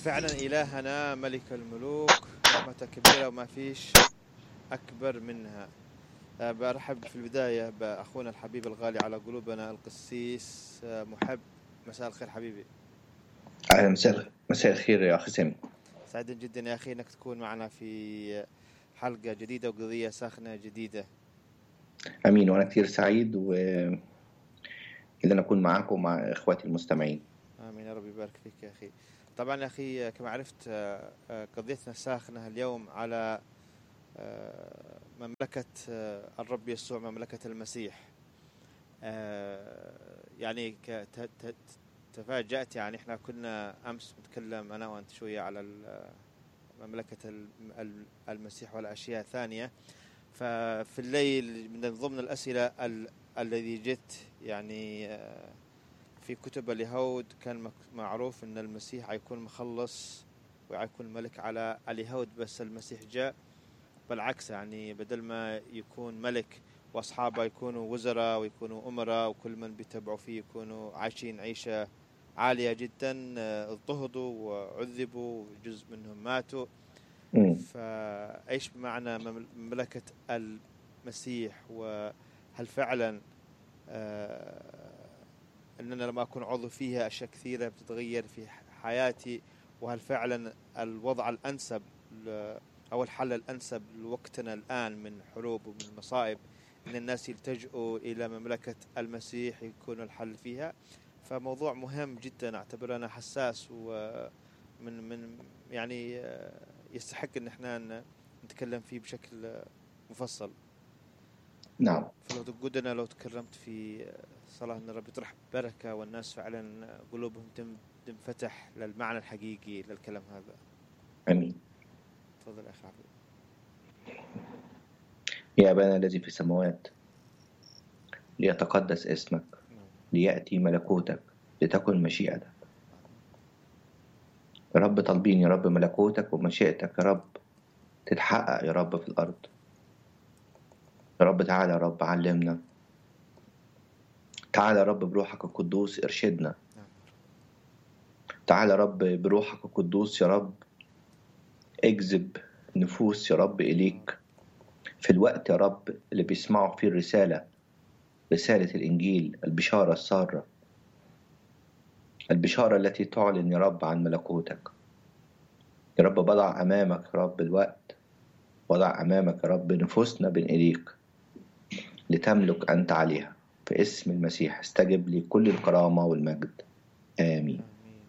فعلا إلهنا ملك الملوك رحمته كبيرة وما فيش أكبر منها آه، برحب في البداية بأخونا الحبيب الغالي على قلوبنا القسيس آه، محب مساء الخير حبيبي أهلا مساء مساء الخير يا أخي سامي سعيد جدا يا أخي أنك تكون معنا في حلقة جديدة وقضية ساخنة جديدة أمين وأنا كثير سعيد و إذا أكون معكم مع إخواتي المستمعين آمين يا رب يبارك فيك يا أخي طبعا يا أخي كما عرفت آه، آه، قضيتنا الساخنة اليوم على آه، مملكة آه، الرب يسوع مملكة المسيح آه، يعني ك- ت- ت- تفاجأت يعني احنا كنا أمس نتكلم أنا وأنت شوية على ال- مملكة الم- ال- المسيح والأشياء الثانية ففي الليل من ضمن الأسئلة ال- الذي جت يعني آه، في كتب اليهود كان مك- معروف أن المسيح حيكون مخلص ويكون ملك على اليهود بس المسيح جاء بالعكس يعني بدل ما يكون ملك واصحابه يكونوا وزراء ويكونوا امراء وكل من بيتبعوا فيه يكونوا عايشين عيشه عاليه جدا آه، اضطهدوا وعذبوا وجزء منهم ماتوا مم. فايش معنى ممل- مملكه المسيح وهل فعلا آه، اننا لما اكون عضو فيها اشياء كثيره بتتغير في حياتي وهل فعلا الوضع الانسب ل- او الحل الانسب لوقتنا الان من حروب ومن مصائب ان الناس يلتجئوا الى مملكه المسيح يكون الحل فيها فموضوع مهم جدا اعتبره انا حساس ومن من يعني آه، يستحق ان احنا ن- نتكلم فيه بشكل آه، مفصل نعم فلو تقودنا لو تكرمت في صلاة أن الرب يطرح بركة والناس فعلا قلوبهم تم- تنفتح للمعنى الحقيقي للكلام هذا أمين تفضل يا أخي عبد يا أبانا الذي في السماوات ليتقدس اسمك نعم. ليأتي ملكوتك لتكن مشيئتك يا رب طالبين يا رب ملكوتك ومشيئتك يا رب تتحقق يا رب في الأرض يا رب تعالى يا رب علمنا تعالى يا رب بروحك القدوس ارشدنا نعم. تعالى يا رب بروحك القدوس يا رب اجذب نفوس يا رب إليك في الوقت يا رب اللي بيسمعوا فيه الرسالة رسالة الإنجيل البشارة السارة البشارة التي تعلن يا رب عن ملكوتك يا رب بضع أمامك يا رب الوقت وضع أمامك يا رب نفوسنا بين إيديك لتملك أنت عليها في اسم المسيح استجب لي كل الكرامة والمجد آمين آمين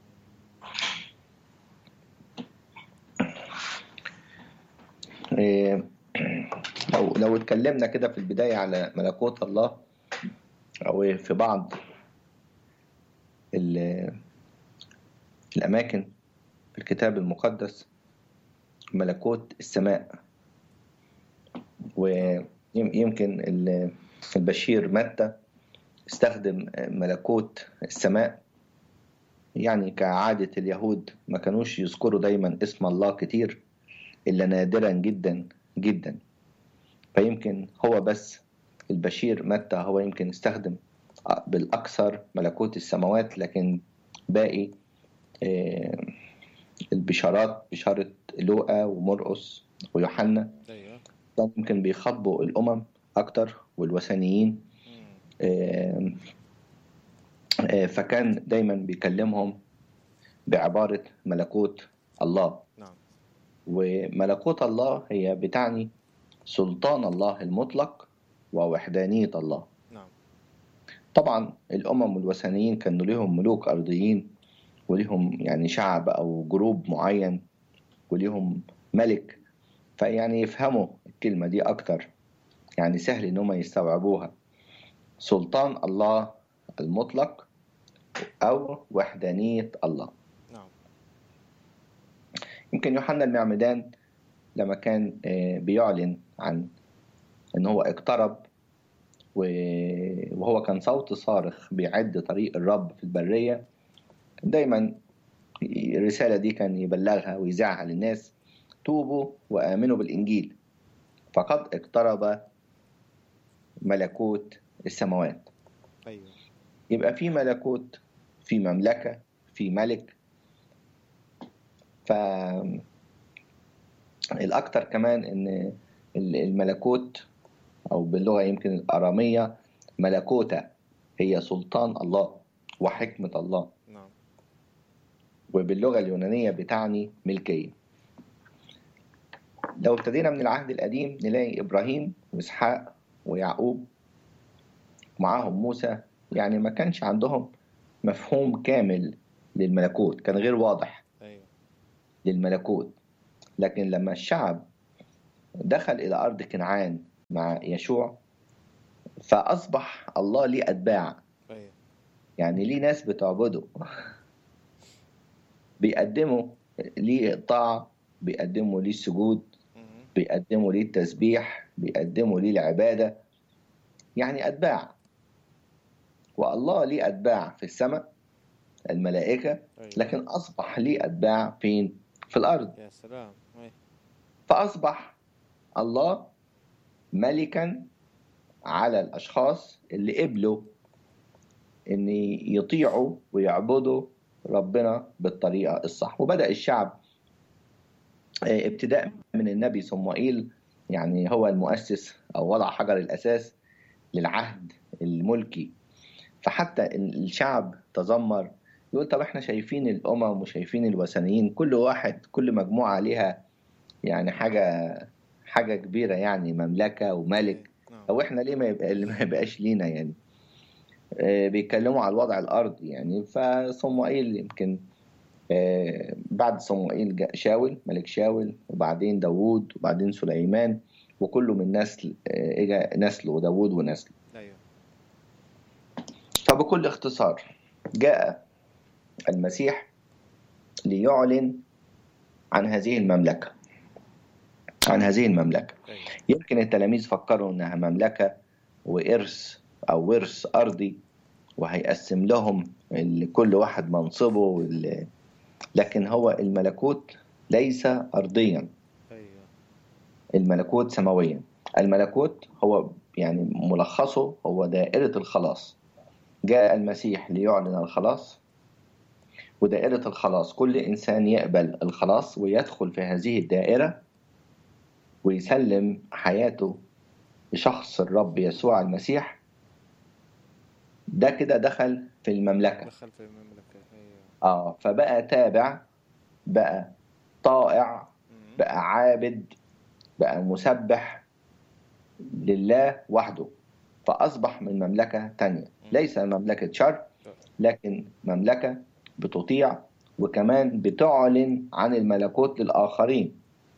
إيه، لو لو اتكلمنا كده في البداية على ملكوت الله أو في بعض ال- الأماكن في الكتاب المقدس ملكوت السماء ويمكن ال- البشير متى استخدم ملكوت السماء يعني كعادة اليهود ما كانوش يذكروا دايما اسم الله كتير إلا نادرا جدا جدا فيمكن هو بس البشير متى هو يمكن استخدم بالأكثر ملكوت السماوات لكن باقي آه، البشارات بشارة لوقا ومرقس ويوحنا أيوه كان يمكن بيخاطبوا الأمم أكتر والوثنيين مم. آه، آه، فكان دايما بيكلمهم بعبارة ملكوت الله نعم وملكوت الله هي بتعني سلطان الله المطلق ووحدانية الله نعم طبعا الأمم والوثنيين كانوا ليهم ملوك أرضيين وليهم يعني شعب أو جروب معين وليهم ملك فيعني يفهموا الكلمة دي أكتر يعني سهل إن هم يستوعبوها سلطان الله المطلق أو وحدانية الله نعم يمكن يوحنا المعمدان لما كان آه، بيعلن عن ان هو اقترب و- وهو كان صوت صارخ بيعد طريق الرب في البرية دايما الرسالة دي كان يبلغها ويذاعها للناس توبوا وآمنوا بالإنجيل فقد اقترب ملكوت السماوات أيوه يبقى في ملكوت في مملكة في ملك ف الأكثر كمان إن الملكوت أو باللغة يمكن الأرامية ملكوتة هي سلطان الله وحكمة الله نعم وباللغة اليونانية بتعني ملكية لو ابتدينا من العهد القديم نلاقي إبراهيم وإسحاق ويعقوب معاهم موسى يعني ما كانش عندهم مفهوم كامل للملكوت كان غير واضح أيوه للملكوت لكن لما الشعب دخل إلى أرض كنعان مع يشوع فأصبح الله ليه أتباع أيوه يعني ليه ناس بتعبده بيقدموا ليه الطاعة بيقدموا ليه السجود مهم. بيقدموا ليه التسبيح بيقدموا ليه العبادة يعني أتباع والله ليه أتباع في السماء الملائكة أيوه لكن أصبح ليه أتباع فين؟ في الأرض يا سلام أيوه فأصبح الله ملكا على الأشخاص اللي قبلوا إن يطيعوا ويعبدوا ربنا بالطريقة الصح وبدأ الشعب آه، ابتداء من النبي صموئيل يعني هو المؤسس أو وضع حجر الأساس للعهد الملكي فحتى الشعب تذمر يقول طب احنا شايفين الأمم وشايفين الوثنيين كل واحد كل مجموعة ليها يعني حاجة حاجة كبيرة يعني مملكة وملك نعم أو إحنا ليه ما يبقى اللي ما يبقاش لينا يعني آه، بيتكلموا على الوضع الأرضي يعني فصموئيل يمكن آه، بعد صموئيل جاء شاول ملك شاول وبعدين داوود وبعدين سليمان وكله من نسل آه، إجا نسله داوود ونسله أيوه فبكل اختصار جاء المسيح ليعلن عن هذه المملكة عن هذه المملكة أيوه يمكن التلاميذ فكروا انها مملكه وارث او ورث ارضي وهيقسم لهم ال- كل واحد منصبه وال- لكن هو الملكوت ليس ارضيا أيوه الملكوت سماويا الملكوت هو يعني ملخصه هو دائرة الخلاص جاء المسيح ليعلن الخلاص ودائرة الخلاص كل إنسان يقبل الخلاص ويدخل في هذه الدائرة ويسلم حياته لشخص الرب يسوع المسيح ده كده دخل في المملكة دخل في المملكة أيوه اه فبقى تابع بقى طائع مهم. بقى عابد بقى مسبح لله وحده فأصبح من مملكة تانية ليس مملكة شر لكن مملكة بتطيع وكمان بتعلن عن الملكوت للآخرين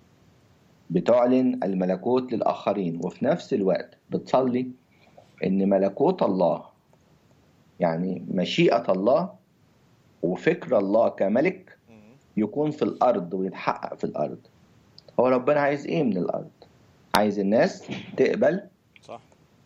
بتعلن الملكوت للآخرين وفي نفس الوقت بتصلي إن ملكوت الله يعني مشيئة الله وفكر الله كملك مهم. يكون في الأرض ويتحقق في الأرض هو ربنا عايز إيه من الأرض عايز الناس تقبل صح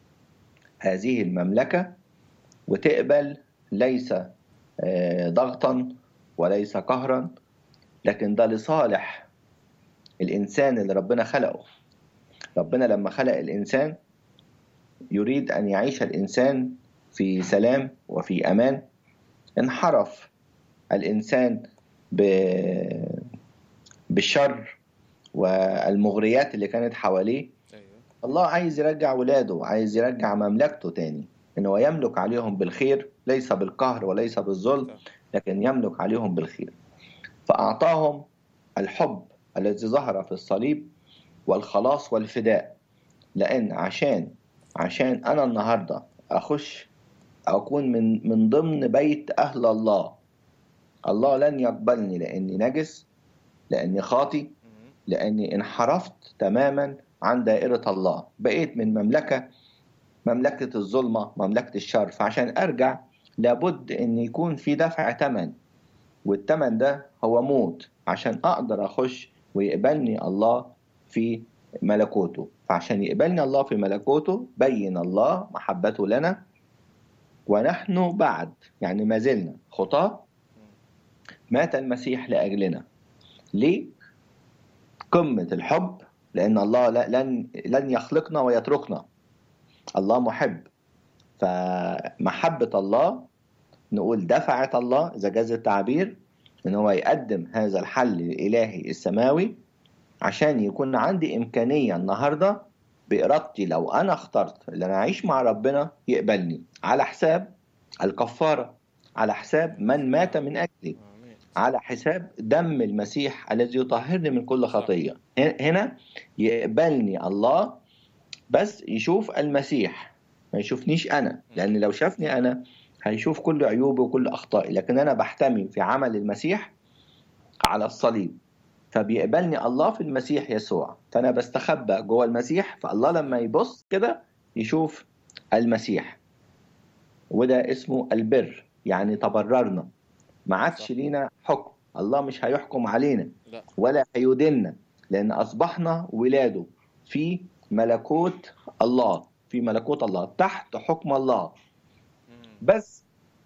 هذه المملكة وتقبل ليس آه، ضغطا وليس قهرا لكن ده لصالح الإنسان اللي ربنا خلقه ربنا لما خلق الإنسان يريد أن يعيش الإنسان في سلام وفي أمان انحرف الإنسان ب- بالشر والمغريات اللي كانت حواليه أيوه الله عايز يرجع ولاده عايز يرجع مملكته تاني ان هو يملك عليهم بالخير ليس بالقهر وليس بالظلم صح. لكن يملك عليهم بالخير فأعطاهم الحب الذي ظهر في الصليب والخلاص والفداء لأن عشان عشان أنا النهاردة أخش أكون من من ضمن بيت أهل الله الله لن يقبلني لأني نجس لأني خاطي مهم. لأني انحرفت تماما عن دائرة الله بقيت من مملكة مملكة الظلمة مملكة الشر فعشان أرجع لابد أن يكون في دفع تمن والتمن ده هو موت عشان أقدر أخش ويقبلني الله في ملكوته فعشان يقبلني الله في ملكوته بين الله محبته لنا ونحن بعد يعني ما زلنا خطاة مات المسيح لأجلنا ليه؟ قمة الحب لأن الله لا- لن لن يخلقنا ويتركنا الله محب فمحبة الله نقول دفعت الله إذا جاز التعبير ان هو يقدم هذا الحل الالهي السماوي عشان يكون عندي امكانيه النهارده بارادتي لو انا اخترت ان انا اعيش مع ربنا يقبلني على حساب الكفاره على حساب من مات من اجلي آمين على حساب دم المسيح الذي يطهرني من كل خطيه هنا يقبلني الله بس يشوف المسيح ما يشوفنيش انا لان لو شافني انا هيشوف كل عيوبي وكل اخطائي لكن انا بحتمي في عمل المسيح على الصليب فبيقبلني الله في المسيح يسوع فانا بستخبى جوه المسيح فالله لما يبص كده يشوف المسيح وده اسمه البر يعني تبررنا ما عادش صح. لينا حكم الله مش هيحكم علينا لا ولا هيدلنا لان اصبحنا ولاده في ملكوت الله في ملكوت الله تحت حكم الله مم. بس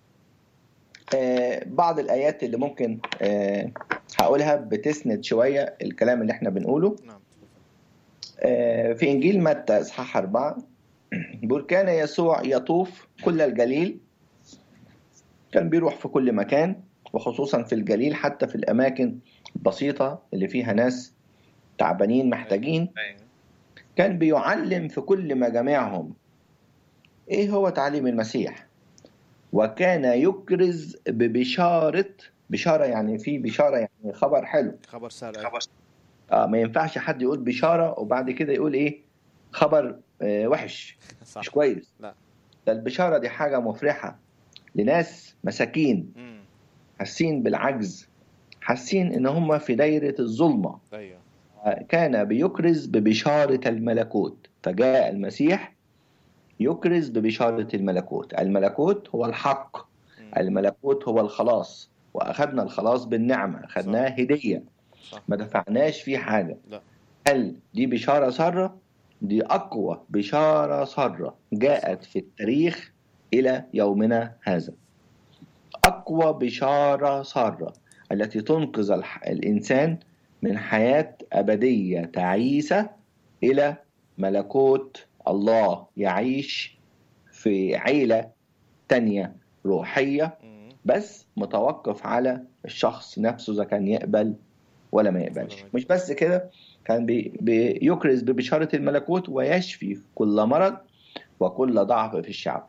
آه بعض الايات اللي ممكن آه هقولها بتسند شويه الكلام اللي احنا بنقوله نعم آه في انجيل متى اصحاح أربعة بيقول كان يسوع يطوف كل الجليل كان بيروح في كل مكان وخصوصا في الجليل حتى في الاماكن البسيطه اللي فيها ناس تعبانين محتاجين كان بيعلم في كل مجامعهم ايه هو تعليم المسيح وكان يكرز ببشارة بشارة يعني في بشارة يعني خبر حلو خبر سار أيوة. آه ما ينفعش حد يقول بشارة وبعد كده يقول ايه خبر آه وحش صح مش كويس لا. ده البشارة دي حاجة مفرحة لناس مساكين مم. حاسين بالعجز حاسين ان هم في دايرة الظلمة ايوه كان بيكرز ببشارة الملكوت فجاء المسيح يكرز ببشارة الملكوت الملكوت هو الحق مم. الملكوت هو الخلاص وأخذنا الخلاص بالنعمة أخذناه هدية صح ما دفعناش فيه حاجة لا. هل دي بشارة سارة دي أقوى بشارة سارة جاءت في التاريخ إلى يومنا هذا أقوى بشارة سارة التي تنقذ الح- الإنسان من حياة أبدية تعيسة إلى ملكوت الله يعيش في عيلة تانية روحية مم. بس متوقف على الشخص نفسه إذا كان يقبل ولا ما يقبلش ولا ما مش بس كده كان بي بيكرز ببشارة الملكوت ويشفي كل مرض وكل ضعف في الشعب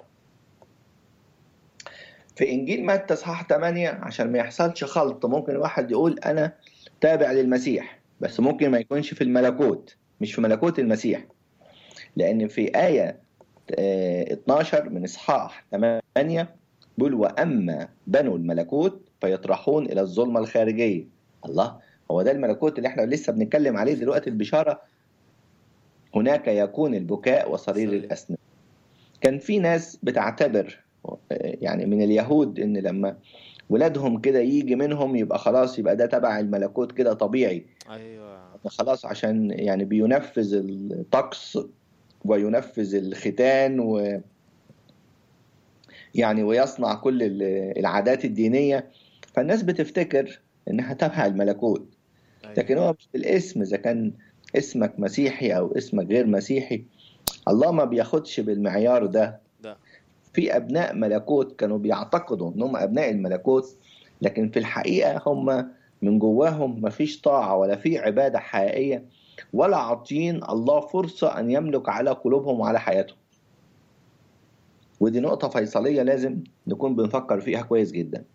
في إنجيل متى إصحاح 8 عشان ما يحصلش خلط ممكن واحد يقول أنا تابع للمسيح بس ممكن ما يكونش في الملكوت مش في ملكوت المسيح لأن في آية آه، 12 من إصحاح 8 بيقول وأما بنو الملكوت فيطرحون إلى الظلمة الخارجية الله هو ده الملكوت اللي احنا لسه بنتكلم عليه دلوقتي البشارة هناك يكون البكاء وصرير صحيح. الأسنان كان في ناس بتعتبر آه، يعني من اليهود ان لما ولادهم كده يجي منهم يبقى خلاص يبقى ده تبع الملكوت كده طبيعي ايوه خلاص عشان يعني بينفذ الطقس وينفذ الختان و يعني ويصنع كل ال- العادات الدينية فالناس بتفتكر انها تبع الملكوت أيوة. لكن هو مش بالاسم اذا كان اسمك مسيحي او اسمك غير مسيحي الله ما بياخدش بالمعيار ده لا. في ابناء ملكوت كانوا بيعتقدوا ان هم ابناء الملكوت لكن في الحقيقه هم من جواهم ما فيش طاعه ولا في عباده حقيقيه ولا عاطين الله فرصه ان يملك على قلوبهم وعلى حياتهم ودي نقطه فيصليه لازم نكون بنفكر فيها كويس جدا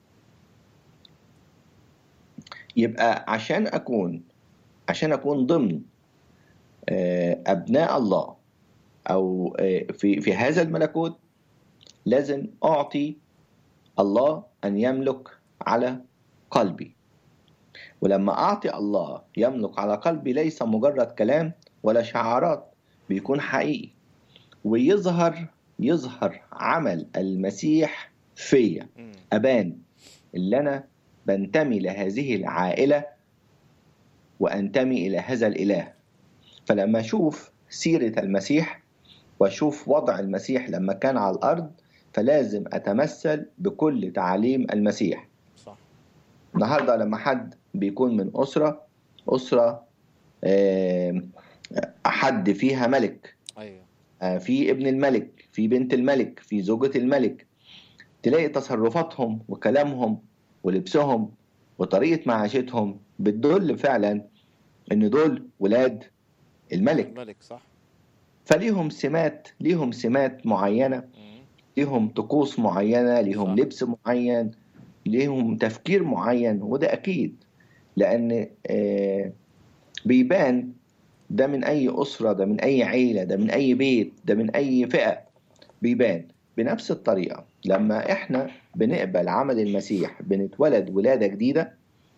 يبقى عشان اكون عشان اكون ضمن آه، ابناء الله او آه، في في هذا الملكوت لازم اعطي الله ان يملك على قلبي ولما اعطي الله يملك على قلبي ليس مجرد كلام ولا شعارات بيكون حقيقي ويظهر يظهر عمل المسيح فيا مم. أبان اللي أنا بنتمي لهذه العائلة وأنتمي إلى هذا الإله فلما أشوف سيرة المسيح وأشوف وضع المسيح لما كان على الأرض فلازم أتمثل بكل تعاليم المسيح صح النهاردة لما حد بيكون من أسرة أسرة آم، حد فيها ملك ايوه آه، في ابن الملك في بنت الملك في زوجة الملك تلاقي تصرفاتهم وكلامهم ولبسهم وطريقة معاشتهم بتدل فعلا ان دول ولاد الملك الملك صح فليهم سمات ليهم سمات معينة مم. ليهم طقوس معينة ليهم صح. لبس معين ليهم تفكير معين وده أكيد لأن آه، بيبان ده من أي أسرة ده من أي عيلة ده من أي بيت ده من أي فئة بيبان بنفس الطريقة لما إحنا بنقبل عمل المسيح بنتولد ولادة جديدة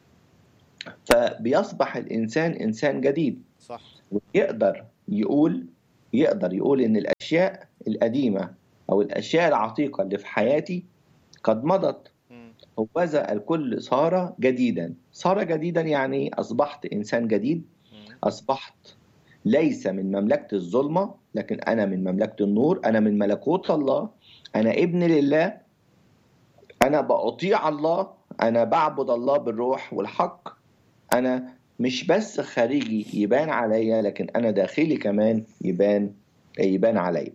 فبيصبح الإنسان إنسان جديد صح ويقدر يقول يقدر يقول ان الاشياء القديمه او الاشياء العتيقه اللي في حياتي قد مضت مم. هوذا الكل صار جديدا صار جديدا يعني اصبحت انسان جديد مم. اصبحت ليس من مملكه الظلمه لكن انا من مملكه النور انا من ملكوت الله انا ابن لله انا باطيع الله انا بعبد الله بالروح والحق انا مش بس خارجي يبان عليا لكن انا داخلي كمان يبان يبان عليا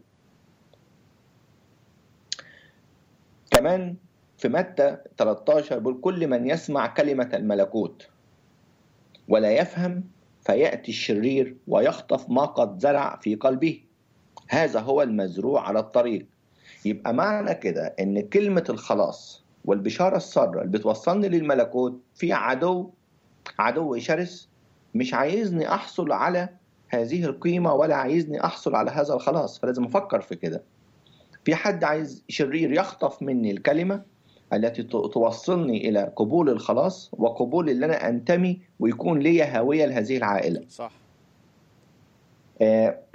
كمان في متى 13 بيقول كل من يسمع كلمة الملكوت ولا يفهم فيأتي الشرير ويخطف ما قد زرع في قلبه هذا هو المزروع على الطريق يبقى معنى كده ان كلمة الخلاص والبشارة السارة اللي بتوصلني للملكوت في عدو عدو شرس مش عايزني احصل على هذه القيمة ولا عايزني احصل على هذا الخلاص فلازم افكر في كده في حد عايز شرير يخطف مني الكلمة التي ت- توصلني إلى قبول الخلاص وقبول اللي أنا أنتمي ويكون لي هوية لهذه العائلة صح آه،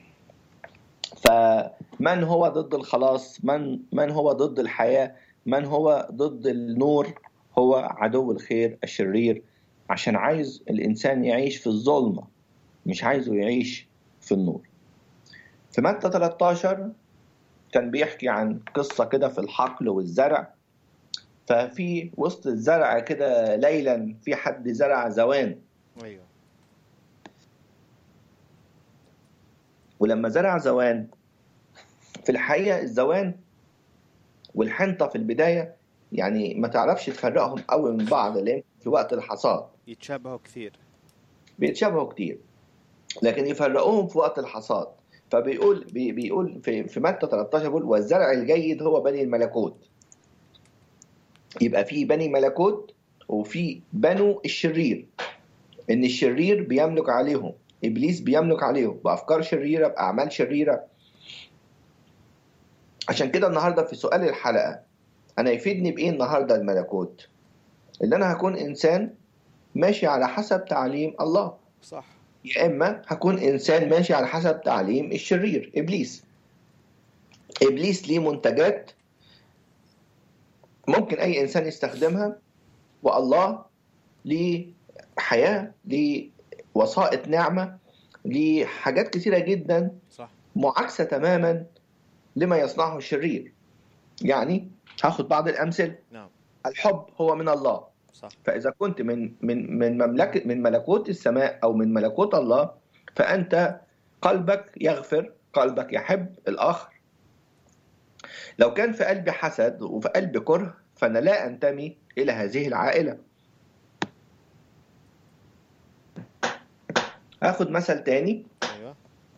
فمن هو ضد الخلاص من من هو ضد الحياة من هو ضد النور هو عدو الخير الشرير عشان عايز الإنسان يعيش في الظلمة مش عايزه يعيش في النور في متى 13 كان بيحكي عن قصة كده في الحقل والزرع ففي وسط الزرع كده ليلا في حد زرع زوان ايوه ولما زرع زوان في الحقيقة الزوان والحنطة في البداية يعني ما تعرفش تفرقهم قوي من بعض لأن في وقت الحصاد يتشابهوا كثير بيتشابهوا كتير لكن يفرقوهم في وقت الحصاد فبيقول بي بيقول في في متى 13 بيقول والزرع الجيد هو بني الملكوت يبقى في بني ملكوت وفي بنو الشرير ان الشرير بيملك عليهم ابليس بيملك عليهم بافكار شريره باعمال شريره عشان كده النهارده في سؤال الحلقه انا يفيدني بايه النهارده الملكوت اللي انا هكون انسان ماشي على حسب تعليم الله صح يا اما هكون انسان ماشي على حسب تعليم الشرير ابليس ابليس ليه منتجات ممكن اي انسان يستخدمها والله ليه حياه ليه وسائط نعمه ليه حاجات كثيره جدا صح معاكسه تماما لما يصنعه الشرير يعني هاخد بعض الامثله نعم الحب هو من الله صح فإذا كنت من من من مملكة من ملكوت السماء أو من ملكوت الله فأنت قلبك يغفر قلبك يحب الآخر لو كان في قلبي حسد وفي قلبي كره فأنا لا أنتمي إلى هذه العائلة هاخد مثل تاني ايوه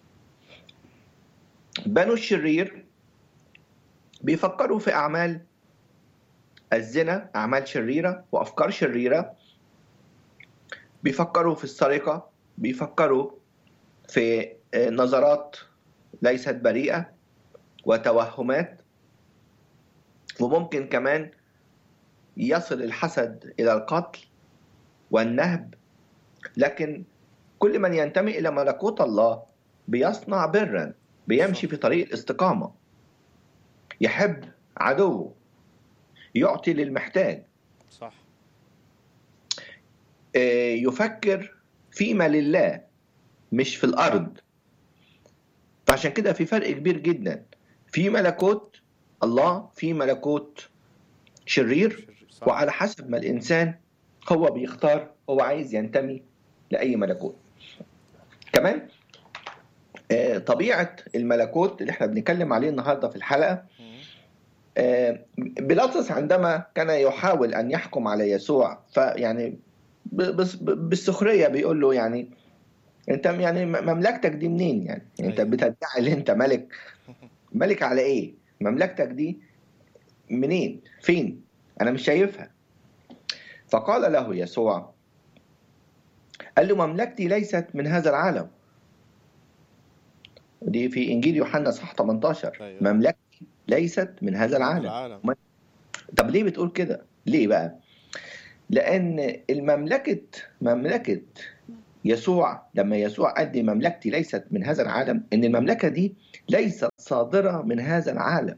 بنو الشرير بيفكروا في أعمال الزنا أعمال شريرة وأفكار شريرة بيفكروا في السرقة بيفكروا في آه، نظرات ليست بريئة وتوهمات وممكن كمان يصل الحسد إلى القتل والنهب لكن كل من ينتمي إلى ملكوت الله بيصنع برا بيمشي في طريق الاستقامة يحب عدوه يعطي للمحتاج صح آه، يفكر فيما لله مش في الأرض فعشان كده في فرق كبير جدا في ملكوت الله في ملكوت شرير شرير صح وعلى حسب ما الإنسان هو بيختار هو عايز ينتمي لأي ملكوت كمان آه، طبيعة الملكوت اللي احنا بنتكلم عليه النهاردة في الحلقة مم. آه، بيلاطس عندما كان يحاول ان يحكم على يسوع فيعني ب- بس- ب- بالسخريه بيقول له يعني انت يعني م- مملكتك دي منين يعني انت أيوة. بتدعي ان انت ملك ملك على ايه مملكتك دي منين فين انا مش شايفها فقال له يسوع قال له مملكتي ليست من هذا العالم دي في انجيل يوحنا صح 18 أيوة. مملكتي ليست من هذا العالم العالم طب ليه بتقول كده؟ ليه بقى؟ لأن المملكة مملكة يسوع لما يسوع قال لي مملكتي ليست من هذا العالم إن المملكة دي ليست صادرة من هذا العالم.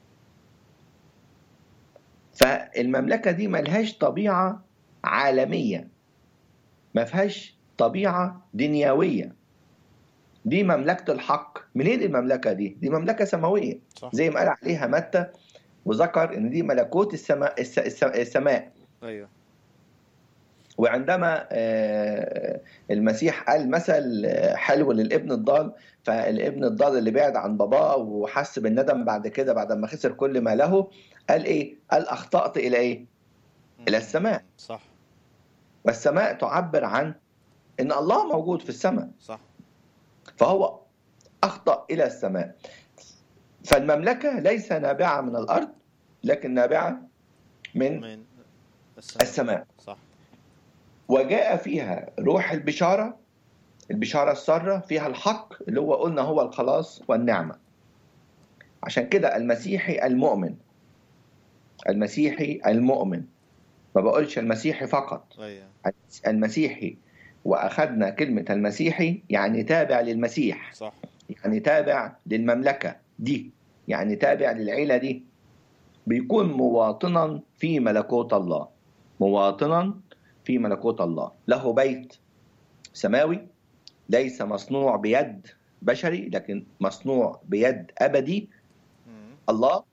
فالمملكة دي ملهاش طبيعة عالمية. ما فيهاش طبيعة دنيوية. دي مملكة الحق. منين المملكة دي؟ دي مملكة سماوية. صح زي ما قال عليها متى وذكر ان دي ملكوت السماء الس- الس- السماء ايوه وعندما آه، المسيح قال مثل آه، حلو للابن الضال فالابن الضال اللي بعد عن باباه وحس بالندم بعد كده بعد ما خسر كل ما له قال ايه؟ قال اخطأت الى ايه؟ إلى السماء. صح والسماء تعبر عن ان الله موجود في السماء صح فهو اخطأ الى السماء فالمملكة ليس نابعة من الارض لكن نابعة من من السماء السماء صح وجاء فيها روح البشارة البشارة السارة فيها الحق اللي هو قلنا هو الخلاص والنعمة عشان كده المسيحي المؤمن المسيحي المؤمن ما بقولش المسيحي فقط ايوه المسيحي وأخذنا كلمة المسيحي يعني تابع للمسيح صح يعني تابع للمملكة دي يعني تابع للعيلة دي بيكون مواطنا في ملكوت الله مواطنا في ملكوت الله له بيت سماوي ليس مصنوع بيد بشري لكن مصنوع بيد أبدي مم. الله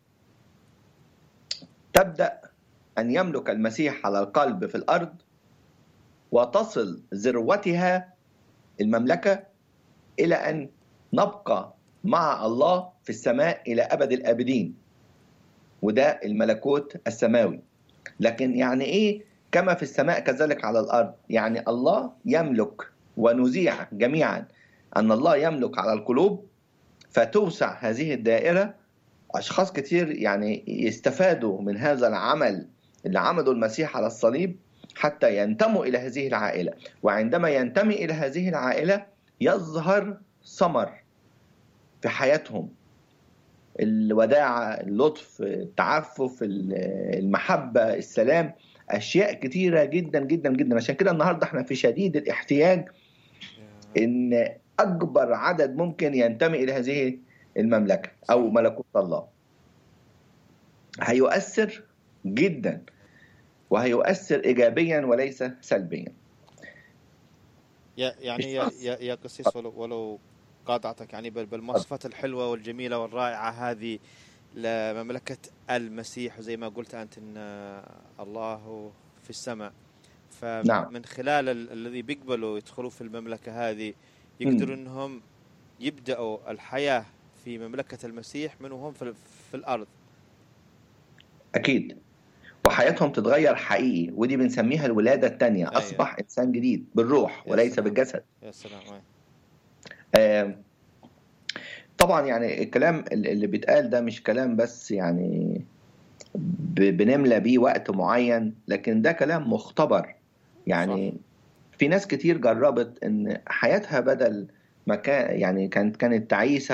تبدأ أن يملك المسيح على القلب في الأرض وتصل ذروتها المملكة إلى أن نبقى مع الله في السماء إلى أبد الآبدين وده الملكوت السماوي لكن يعني إيه كما في السماء كذلك على الأرض يعني الله يملك ونذيع جميعا أن الله يملك على القلوب فتوسع هذه الدائرة أشخاص كتير يعني يستفادوا من هذا العمل اللي عمله المسيح على الصليب حتى ينتموا إلى هذه العائلة وعندما ينتمي إلى هذه العائلة يظهر ثمر في حياتهم الوداعة اللطف التعفف المحبة السلام أشياء كتيرة جدا جدا جدا عشان كده النهاردة احنا في شديد الاحتياج يا- ان اكبر عدد ممكن ينتمي الى هذه المملكه او ملكوت الله هيؤثر جدا وهيؤثر ايجابيا وليس سلبيا يا يعني يا يا, يا قسيس ولو ولو قاطعتك يعني بال- بالمواصفات الحلوه والجميله والرائعه هذه لمملكه المسيح وزي ما قلت انت ان الله في السماء نعم. فمن خلال ال- الذي بيقبلوا يدخلوا في المملكه هذه يقدروا انهم يبداوا الحياه في مملكه المسيح من وهم في, في الارض اكيد وحياتهم تتغير حقيقي ودي بنسميها الولاده الثانيه أيوة. اصبح انسان جديد بالروح يا وليس سلام. بالجسد يا سلام أي. آه، طبعا يعني الكلام اللي بيتقال ده مش كلام بس يعني ب- بنملى بيه وقت معين لكن ده كلام مختبر يعني في ناس كتير جربت ان حياتها بدل ما كان يعني كانت كانت تعيسه